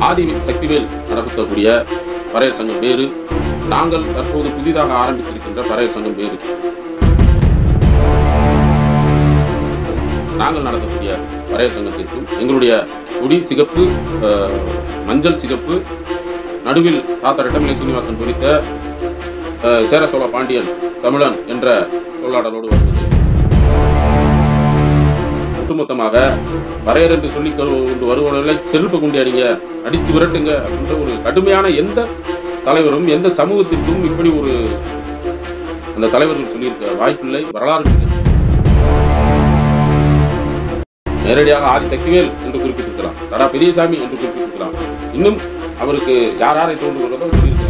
ஆதி சக்திவேல் நடத்தக்கூடிய பறையர் சங்கம் வேறு நாங்கள் தற்போது புதிதாக ஆரம்பித்திருக்கின்ற பறையர் சங்கம் வேறு நாங்கள் நடத்தக்கூடிய பறையர் சங்கத்திற்கும் எங்களுடைய கொடி சிகப்பு அஹ், மஞ்சள் சிகப்பு நடுவில் தாத்தா ரெட்டமலை சீனிவாசன் குறித்த அஹ், சேர சோழ பாண்டியன் தமிழன் என்ற சொல்லாடலோடு வருவது ஒட்டுமொத்தமாக பறையர் என்று சொல்லி கொண்டு வருவவர்களை செருப்பு கொண்டாடிங்க அடித்து விரட்டுங்க அப்படின்ற ஒரு கடுமையான எந்த தலைவரும் எந்த சமூகத்திற்கும் இப்படி ஒரு அந்த தலைவர்கள் சொல்லியிருக்க வாய்ப்பில்லை வரலாறு இல்லை நேரடியாக ஆதி சக்திவேல் என்று குறிப்பிட்டிருக்கலாம் தடா பெரியசாமி என்று குறிப்பிட்டிருக்கலாம் இன்னும் அவருக்கு யார் யாரை தோன்றுகிறதோ சொல்லியிருக்கலாம்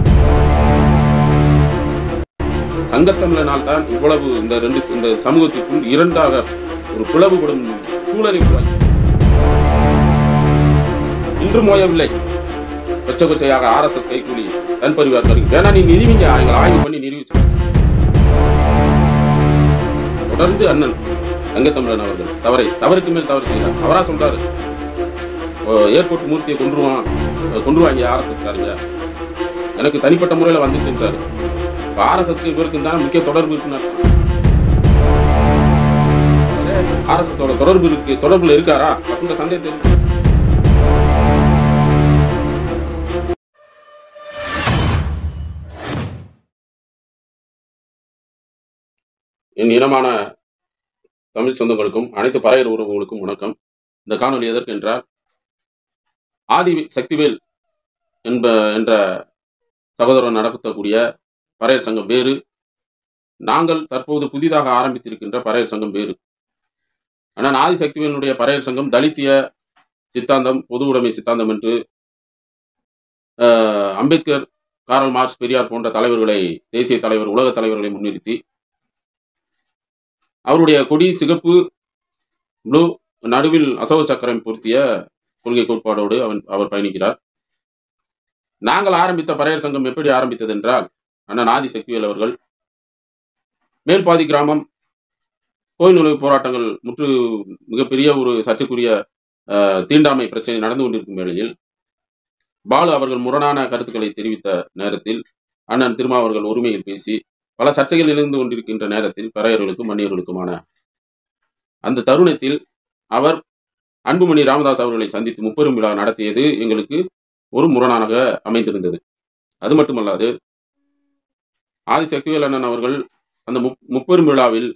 சங்கத்தமிழனால் தான் இவ்வளவு இந்த ரெண்டு இந்த சமூகத்திற்குள் இரண்டாக ஒரு பிளவுபடும் சூழலை உருவாக்கி இன்றும் ஓயவில்லை கொச்ச கொச்சையாக ஆர்எஸ்எஸ் கைக்கூலி தன் பரிவார் கருவி வேணா நீ நிறுவிங்க எங்களை ஆய்வு பண்ணி நிரூபிச்சு தொடர்ந்து அண்ணன் தங்கத்தமிழன் அவர்கள் தவறை தவறுக்கு மேல் தவறு செய்யறார் அவரா சொல்றாரு ஓ, ஏர்போர்ட் மூர்த்தியை கொண்டுருவான் கொண்டுருவாங்க ஆர்எஸ்எஸ் காரங்க எனக்கு தனிப்பட்ட முறையில் வந்துச்சுன்றாரு இப்போ ஆர்எஸ்எஸ்க்கு இவருக்கும் தான் முக்கிய தொடர்பு இருக்குன்னு ஆர்எஸ்எஸ் ஓட தொடர்பு இருக்கு தொடர்புல இருக்காரா அப்படின்ற சந்தேகத்தை இருக்கு. என் இனமான தமிழ் சொந்தங்களுக்கும் அனைத்து பறையர் உறவுகளுக்கும் வணக்கம் இந்த காணொலி எதற்கு என்றால் ஆதி சக்திவேல் என்ப என்ற சகோதரன் நடத்தக்கூடிய பறையர் சங்கம் வேறு நாங்கள் தற்போது புதிதாக ஆரம்பித்திருக்கின்ற பறையர் சங்கம் வேறு ஆனால் ஆதி சக்திவேலுடைய பறையர் சங்கம் தலித்திய சித்தாந்தம் பொது உடைமை சித்தாந்தம் என்று அஹ், அம்பேத்கர் காரல் மார்க்ஸ் பெரியார் போன்ற தலைவர்களை தேசிய தலைவர் உலக தலைவர்களை முன்னிறுத்தி அவருடைய கொடி சிகப்பு ப்ளூ நடுவில் அசோக சக்கரம் பொருத்திய கொள்கை கோட்பாடோடு அவன் அவர் பயணிக்கிறார் நாங்கள் ஆரம்பித்த பறையர் சங்கம் எப்படி ஆரம்பித்தது என்றால் அண்ணன் ஆதி சக்திவேல் அவர்கள் மேல்பாதி கிராமம் கோயில் நுழைவு போராட்டங்கள் முற்று மிகப்பெரிய ஒரு சர்ச்சைக்குரிய அஹ், தீண்டாமை பிரச்சனை நடந்து கொண்டிருக்கும் வேளையில் பாலு அவர்கள் முரணான கருத்துக்களை தெரிவித்த நேரத்தில் அண்ணன் திருமாவர்கள் ஒருமையில் பேசி பல சர்ச்சைகள் எழுந்து கொண்டிருக்கின்ற நேரத்தில் பறையர்களுக்கும் மன்னியர்களுக்குமான அந்த தருணத்தில் அவர் அன்புமணி ராமதாஸ் அவர்களை சந்தித்து முப்பெரும் விழா நடத்தியது எங்களுக்கு ஒரு முரணாக அமைந்திருந்தது அது மட்டுமல்லாது ஆதி சக்திவேல் அண்ணன் அவர்கள் அந்த முப் முப்பெரும் விழாவில்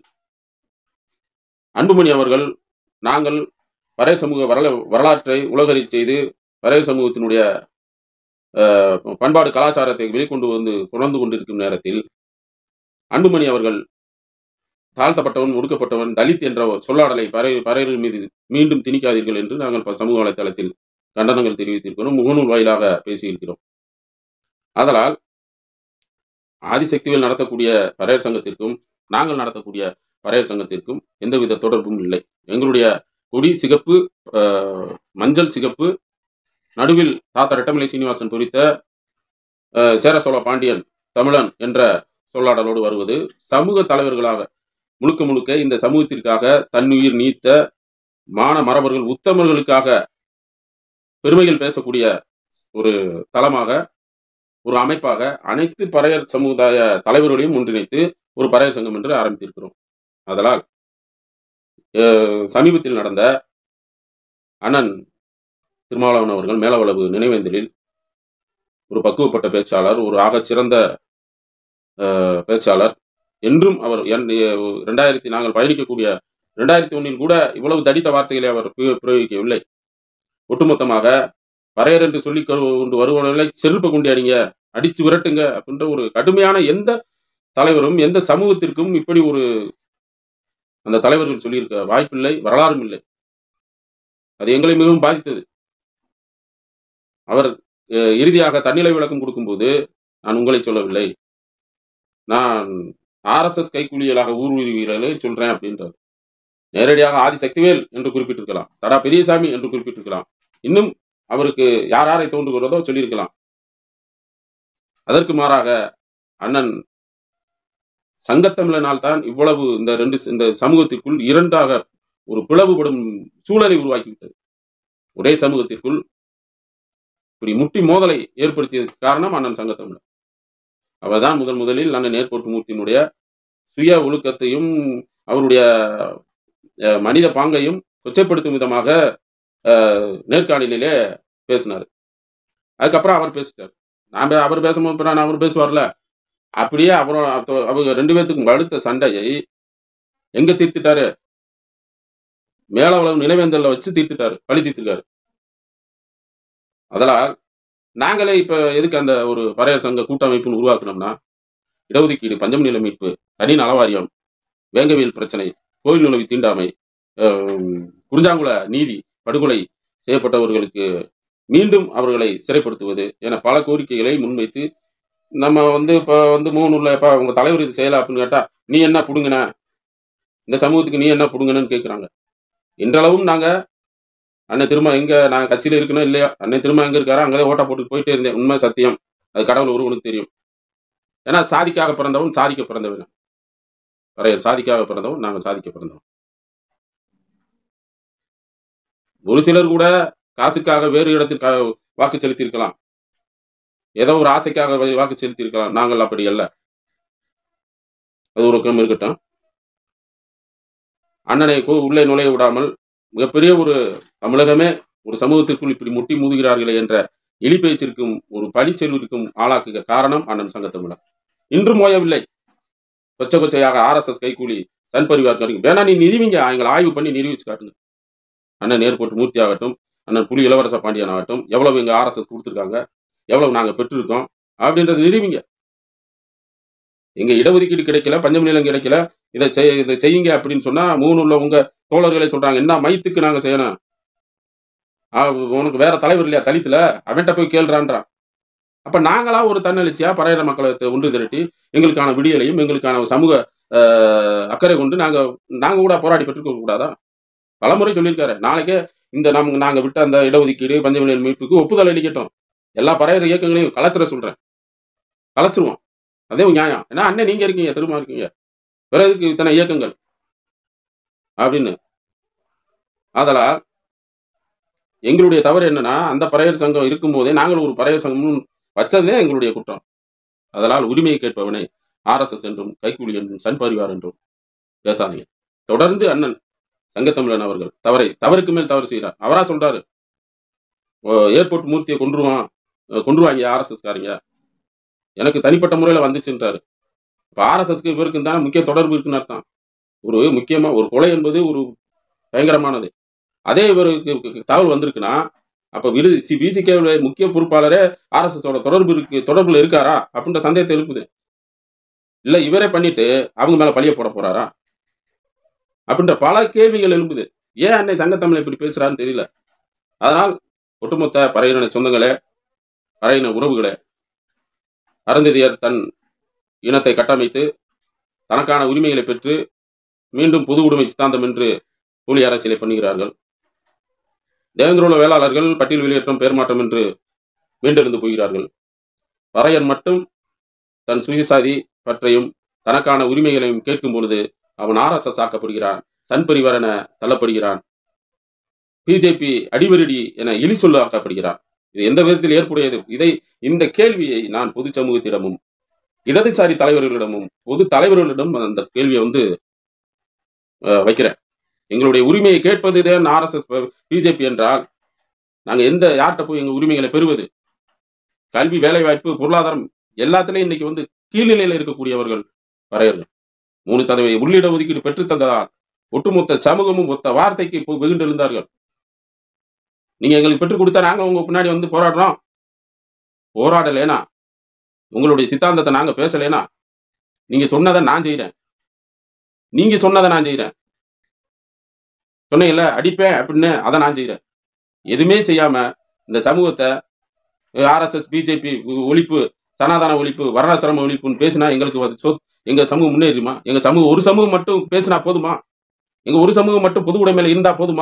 அன்புமணி அவர்கள் நாங்கள் பறைய சமூக வரல வரலாற்றை உலகறிச் செய்து பறைய சமூகத்தினுடைய அஹ், பண்பாடு கலாச்சாரத்தை வெளிக்கொண்டு வந்து கொண்டு கொண்டிருக்கும் நேரத்தில் அன்புமணி அவர்கள் தாழ்த்தப்பட்டவன் ஒடுக்கப்பட்டவன் தலித் என்ற சொல்லாடலை பறை பறையர்கள் மீது மீண்டும் திணிக்காதீர்கள் என்று நாங்கள் ப- சமூக வலைத்தளத்தில் கண்டனங்கள் தெரிவித்திருக்கிறோம் முகநூல் வாயிலாக பேசியிருக்கிறோம் அதனால் ஆதிசக்திவேல் நடத்தக்கூடிய பறையர் சங்கத்திற்கும் நாங்கள் நடத்தக்கூடிய பறையர் சங்கத்திற்கும் எந்தவித தொடர்பும் இல்லை எங்களுடைய கொடி சிகப்பு அஹ், மஞ்சள் சிகப்பு நடுவில் தாத்தா ரெட்டமலை சீனிவாசன் குறித்த அஹ், சேர சோழ பாண்டியன் தமிழன் என்ற சொல்லாடலோடு வருவது சமூக தலைவர்களாக முழுக்க முழுக்க இந்த சமூகத்திற்காக தன்னுயிர் நீத்த மான மரபர்கள் உத்தமர்களுக்காக பெருமைகள் பேசக்கூடிய ஒரு தளமாக ஒரு அமைப்பாக அனைத்து பறையர் சமுதாய தலைவர்களையும் ஒன்றிணைத்து ஒரு பறையர் சங்கம் என்று ஆரம்பித்திருக்கிறோம் அதனால் அஹ், சமீபத்தில் நடந்த அண்ணன் திருமாவளவன் அவர்கள் மேலவளவு நினைவேந்தலில் ஒரு பக்குவப்பட்ட பேச்சாளர் ஒரு ஆகச் சிறந்த அஹ், பேச்சாளர் என்றும் அவர் என்- ரெண்டாயிரத்தி நாங்கள் பயணிக்கக்கூடிய ரெண்டாயிரத்தி ஒன்னில் கூட இவ்வளவு தடித்த வார்த்தைகளை அவர் பிரயோ- பிரயோகிக்கவில்லை ஒட்டுமொத்தமாக பறையர் என்று சொல்லி கொண்டு வருவவர்களை செருப்பு கொண்டாடிங்க அடித்து விரட்டுங்க அப்படின்ற ஒரு கடுமையான எந்த தலைவரும் எந்த சமூகத்திற்கும் இப்படி ஒரு அந்த தலைவர்கள் சொல்லியிருக்க வாய்ப்பில்லை வரலாறும் இல்லை அது எங்களை மிகவும் பாதித்தது அவர் அஹ், இறுதியாக தன்னிலை விளக்கம் கொடுக்கும்போது நான் உங்களை சொல்லவில்லை நான் ஆர்எஸ்எஸ் கைக்கூலிகளாக ஊர்வீரர்களை சொல்றேன் அப்படின்றார் நேரடியாக ஆதி சக்திவேல் என்று குறிப்பிட்டிருக்கலாம் தடா பெரியசாமி என்று குறிப்பிட்டிருக்கலாம் இன்னும் அவருக்கு யார் யாரை தோன்றுகிறதோ சொல்லியிருக்கலாம் அதற்கு மாறாக அண்ணன் சங்கத்தமிழனால் தான் இவ்வளவு இந்த ரெண்டு இந்த சமூகத்திற்குள் இரண்டாக ஒரு பிளவுபடும் சூழலை உருவாக்கிவிட்டது ஒரே சமூகத்திற்குள் இப்படி முட்டி மோதலை ஏற்படுத்தியதுக்கு காரணம் அண்ணன் சங்கத்தமிழர் அவர்தான் முதன் முதலில் அண்ணன் ஏர்போர்ட் மூர்த்தியினுடைய சுய ஒழுக்கத்தையும் அவருடைய அஹ், மனித பாங்கையும் கொச்சைப்படுத்தும் விதமாக அஹ், நேர்காணலிலே பேசினார் அதுக்கப்புறம் அவர் பேசிட்டார் நான் பே- அவர் பேசும்போது அப்புறம் நான் அவர் பேசுவார்ல அப்படியே அப்புறம் அத்த- அவங்க ரெண்டு பேர்த்துக்கும் அடுத்த சண்டையை எங்க தீர்த்துட்டாரு மேலவளவு நினைவேந்தல்ல வச்சு தீர்த்துட்டாரு பழி தீர்த்துட்டாரு அதனால் நாங்களே இப்ப எதுக்கு அந்த ஒரு பறையர் சங்க கூட்டமைப்புன்னு உருவாக்கணும்னா இடஒதுக்கீடு பஞ்சம் நில மீட்பு தனி நலவாரியம் வேங்கவியல் பிரச்சனை கோயில் நுழைவு தீண்டாமை அஹ், குறிஞ்சாங்குள நீதி படுகொலை செய்யப்பட்டவர்களுக்கு மீண்டும் அவர்களை சிறைப்படுத்துவது என பல கோரிக்கைகளை முன்வைத்து நம்ம வந்து இப்போ வந்து மூணு உள்ள இப்போ உங்க தலைவர் இது செய்யல அப்படின்னு கேட்டா நீ என்ன புடுங்கின இந்த சமூகத்துக்கு நீ என்ன புடுங்கினன்னு கேட்குறாங்க இன்றளவும் நாங்க அண்ணன் திரும்ப எங்க நான் கட்சியில இருக்கணும் இல்லையா அண்ணன் திரும்ப எங்க இருக்காரோ அங்கதான் ஓட்டா போட்டு போயிட்டே இருந்தேன் உண்மை சத்தியம் அது கடவுள் ஒருவனுக்கு தெரியும் ஏன்னா சாதிக்காக பிறந்தவன் சாதிக்க பிறந்தவன் பறையர் சாதிக்காக பிறந்தவன் நாங்கள் சாதிக்க பிறந்தவன் ஒரு சிலர் கூட காசுக்காக வேறு இடத்திற்காக வாக்கு செலுத்தியிருக்கலாம் ஏதோ ஒரு ஆசைக்காக வா- வாக்கு செலுத்தியிருக்கலாம் நாங்கள் அப்படி அல்ல அது ஒரு பக்கம் இருக்கட்டும் அண்ணனை கு- உள்ளே நுழைய விடாமல் மிகப்பெரிய ஒரு தமிழகமே ஒரு சமூகத்திற்குள் இப்படி முட்டி மூதுகிறார்களே என்ற இழிப்பேச்சிற்கும் ஒரு பழிச்செல்விற்கும் ஆளாக்குக காரணம் அண்ணன் சங்கத்தமிழர் இன்றும் ஓயவில்லை கொச்ச கொச்சையாக ஆர்எஸ்எஸ் கைக்கூலி சன் பரிவார் வரைக்கும் வேணா நீ நிறுவிங்க எங்களை ஆய்வு பண்ணி நிரூபிச்சு காட்டுங்க அண்ணன் ஏர்போர்ட் மூர்த்தி ஆகட்டும் அண்ணன் புலி இளவரச பாண்டியன் ஆகட்டும் எவ்வளவு எங்க ஆர்எஸ்எஸ் கொடுத்துருக்காங்க எவ்வளவு நாங்க பெற்றிருக்கோம் அப்படின்றத நிரூபிங்க எங்க இடஒதுக்கீடு கிடைக்கல பஞ்சம் நிலம் கிடைக்கல இதை செய் இதை செய்யுங்க அப்படின்னு சொன்னா மூணு உள்ள உங்க தோழர்களே சொல்றாங்க என்ன மைத்துக்கு நாங்க செய்யணும் ஆ, உனக்கு வேற தலைவர் இல்லையா தலித்துல அவன்கிட்ட போய் கேள்றான்றான் அப்ப நாங்களா ஒரு தன்னெழுச்சியா பறையிற மக்களை த- ஒன்று திரட்டி எங்களுக்கான விடியலையும் எங்களுக்கான ஒரு சமூக ஆஹ், அக்கறை கொண்டு நாங்க நாங்க கூட போராடி பெற்றுக்க கூடாதா பலமுறை சொல்லியிருக்காரு நாளைக்கே இந்த நமக்கு நாங்க விட்ட அந்த இடஒதுக்கீடு பஞ்சமொழியல் மீட்புக்கு ஒப்புதல் அளிக்கட்டும் எல்லா பறையிற இயக்கங்களையும் கலத்துற சொல்றேன் கலைச்சிருவோம் அதே ஒரு நியாயம் ஏன்னா அண்ணன் நீங்க இருக்கீங்க திரும்ப இருக்கீங்க பிறகு இத்தனை இயக்கங்கள் அப்படின்னு ஆதலால் எங்களுடைய தவறு என்னன்னா அந்த பறையர் சங்கம் இருக்கும்போதே நாங்கள் ஒரு பறையர் சங்கம் வச்சதே எங்களுடைய குற்றம் அதனால் உரிமையை கேட்பவனை ஆர்எஸ்எஸ் என்றும் கைக்கூலி என்றும் சன் பரிவார் என்றும் பேசாதீங்க தொடர்ந்து அண்ணன் சங்கத்தமிழன் அவர்கள் தவறை தவறுக்கு மேல் தவறு செய்கிறார் அவரா சொல்றாரு ஓ, ஏர்போர்ட் மூர்த்தியை கொன்றுவான் அஹ் கொன்றுவாங்க ஆர்எஸ்எஸ் காரங்க எனக்கு தனிப்பட்ட முறையில் வந்துச்சுன்றாரு இப்போ ஆர்எஸ்எஸ்க்கு இவருக்கு தானே முக்கிய தொடர்பு இருக்குன்னு அர்த்தம் ஒரு முக்கியமா ஒரு கொலை என்பது ஒரு பயங்கரமானது அதே இவருக்கு தகவல் வந்திருக்குன்னா அப்ப விருது சி பிசிகே முக்கிய பொறுப்பாளரே ஆர்எஸ்எஸோட தொடர்பு இருக்கு தொடர்புல இருக்காரா அப்படின்ற சந்தேகத்தை எழுப்புது இல்ல இவரே பண்ணிட்டு அவங்க மேல பழிய போட போறாரா அப்படின்ற பல கேள்விகள் எழும்புது ஏன் அன்னை சங்கத்தமிழ் இப்படி பேசுறான்னு தெரியல அதனால் ஒட்டுமொத்த பறையின சொந்தங்களே பறையின உறவுகளே அருந்ததியர் தன் இனத்தை கட்டமைத்து தனக்கான உரிமைகளை பெற்று மீண்டும் பொது உடைமை சித்தாந்தம் என்று கூலி அரசியலை பண்ணுகிறார்கள் தேவேந்திரோல வேளாளர்கள் பட்டியல் வெளியேற்றம் பேர் மாற்றம் என்று மீண்டெழுந்து போகிறார்கள் பறையன் மட்டும் தன் சுயசாதி பற்றையும் தனக்கான உரிமைகளையும் கேட்கும் பொழுது அவன் ஆர்எஸ்எஸ் ஆக்கப்படுகிறான் சன் பரிவார் என தள்ளப்படுகிறான் பிஜேபி அடிவருடி என இழி சொல்ல ஆக்கப்படுகிறான் இது எந்த விதத்தில் ஏற்புடையது இதை இந்த கேள்வியை நான் பொது சமூகத்திடமும் இடதுசாரி தலைவர்களிடமும் பொது தலைவர்களிடம் அந்த கேள்வியை வந்து அஹ், வைக்கிறேன் எங்களுடைய உரிமையை கேட்பது தான் ஆர்எஸ்எஸ் பிஜேபி என்றால் நாங்க எந்த யார்கிட்ட போய் எங்க உரிமைகளை பெறுவது கல்வி வேலைவாய்ப்பு பொருளாதாரம் எல்லாத்துலயும் இன்னைக்கு வந்து கீழ்நிலையில இருக்கக்கூடியவர்கள் வரையர்கள் மூணு சதவீத உள்ளிட ஒதுக்கீடு பெற்றுத் தந்ததால் ஒட்டுமொத்த சமூகமும் ஒத்த வார்த்தைக்கு போய் வெகுண்டு எழுந்தார்கள் நீங்க எங்களுக்கு பெற்றுக் கொடுத்தா நாங்க உங்க பின்னாடி வந்து போராடுறோம் போராடலேனா உங்களுடைய சித்தாந்தத்தை நாங்க பேசலேனா நீங்க சொன்னதை நான் செய்றேன் நீங்க சொன்னதை நான் செய்றேன் சொன்னீங்கல்ல அடிப்பேன் அப்படின்னு அதை நான் செய்றேன் எதுவுமே செய்யாம இந்த சமூகத்தை ஆர்எஸ்எஸ் பிஜேபி ஒழிப்பு சனாதன ஒழிப்பு வர்ணாசிரம ஒழிப்புன்னு பேசினா எங்களுக்கு அது சொ- எங்க சமூகம் முன்னேறுமா எங்க சமூகம் ஒரு சமூகம் மட்டும் பேசினா போதுமா எங்க ஒரு சமூகம் மட்டும் பொது உடைமையில இருந்தா போதுமா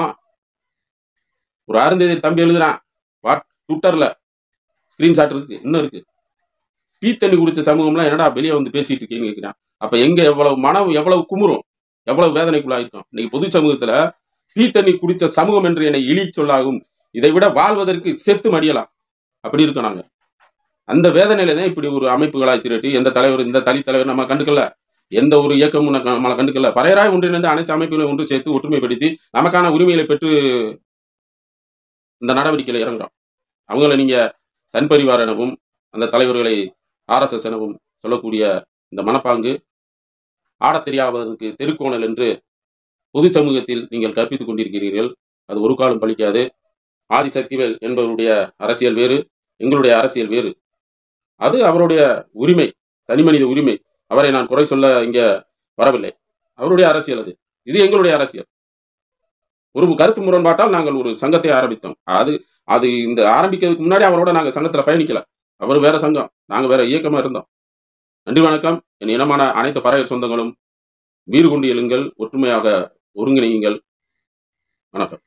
ஒரு அருந்ததி தம்பி எழுதுறான் வாட் ட்விட்டர்ல ஸ்கிரீன்ஷாட் இருக்கு இன்னும் இருக்கு பீ தண்ணி குடிச்ச சமூகம்லாம் என்னடா வெளியே வந்து பேசிட்டு இருக்கீங்கன்னு கேட்கிறான் அப்ப எங்க எவ்வளவு மனம் எவ்வளவு குமுறும் எவ்வளவு வேதனைக்குள்ளாயிருக்கும் இன்னைக்கு பொது சமூகத்துல பீ தண்ணி குடிச்ச சமூகம் என்று என்னை இழி சொல்லாகும் இதை விட வாழ்வதற்கு செத்து மடியலாம் அப்படி இருக்கோம் நாங்க அந்த வேதனையில தான் இப்படி ஒரு அமைப்புகளாய் திரட்டி எந்த தலைவர் இந்த தனி தலைவர் நம்ம கண்டுக்கல எந்த ஒரு இயக்கமும் நம்ம- நம்மளை கண்டுக்கல பறையராய் ஒன்றிணைந்து அனைத்து அமைப்புகளையும் ஒன்று சேர்த்து ஒற்றுமைப்படுத்தி நமக்கான உரிமைகளை பெற்று இந்த நடவடிக்கையில இறங்குறோம் அவங்கள நீங்க தன் பரிவார் எனவும் அந்த தலைவர்களை ஆர்எஸ்எஸ் எனவும் சொல்லக்கூடிய இந்த மனப்பாங்கு ஆடத் தெரியாதவருக்கு தெருக்கோணல் என்று பொது சமூகத்தில் நீங்கள் கற்பித்துக் கொண்டிருக்கிறீர்கள் அது ஒரு காலம் பலிக்காது ஆதி சக்திவேல் என்பவருடைய அரசியல் வேறு எங்களுடைய அரசியல் வேறு அது அவருடைய உரிமை தனிமனித உரிமை அவரை நான் குறை சொல்ல இங்க வரவில்லை அவருடைய அரசியல் அது இது எங்களுடைய அரசியல் ஒரு கருத்து முரண்பாட்டால் நாங்கள் ஒரு சங்கத்தை ஆரம்பித்தோம் அது அது இந்த ஆரம்பிக்கிறதுக்கு முன்னாடி அவரோட நாங்கள் சங்கத்துல பயணிக்கல அவர் வேற சங்கம் நாங்க வேற இயக்கமா இருந்தோம் நன்றி வணக்கம் என் இனமான அனைத்து பறவை சொந்தங்களும் வீறு கொண்டு எழுங்கள் ஒற்றுமையாக ஒருங்கிணையுங்கள் வணக்கம்